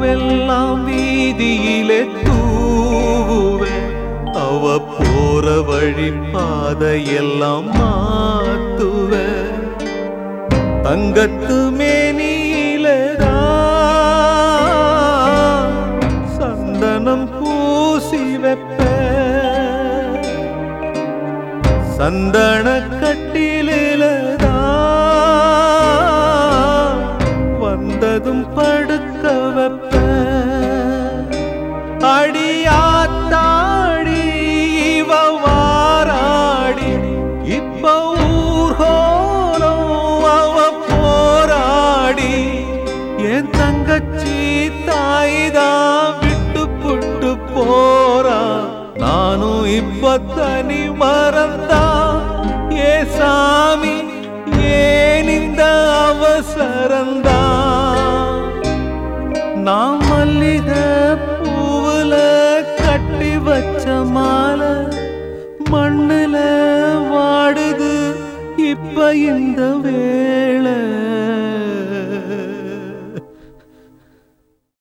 பூவெல்லாம் வீதியிலே தூவேன் அவ போற வழி பாதையெல்லாம் மாத்துவேன் தங்கத்து மேனியிலதான் சந்தனம் பூசி வைப்பேன் சந்தன கட்டிலதான் வந்ததும் படுக்க வைப்ப அடியாத்தாடி இவ வாராடி இப்ப ஊர்கோலம் அவ போராடி என் தங்கச்சி தாய்தான் விட்டு புட்டு போறா நானும் இப்ப தனி மறந்தா ஏ சாமி ஏன் இந்த அவசரந்தா நான் மல்லிகை பூவுல கட்டி வச்ச மாலை மண்ணுல வாடுது இப்ப இந்த வேளை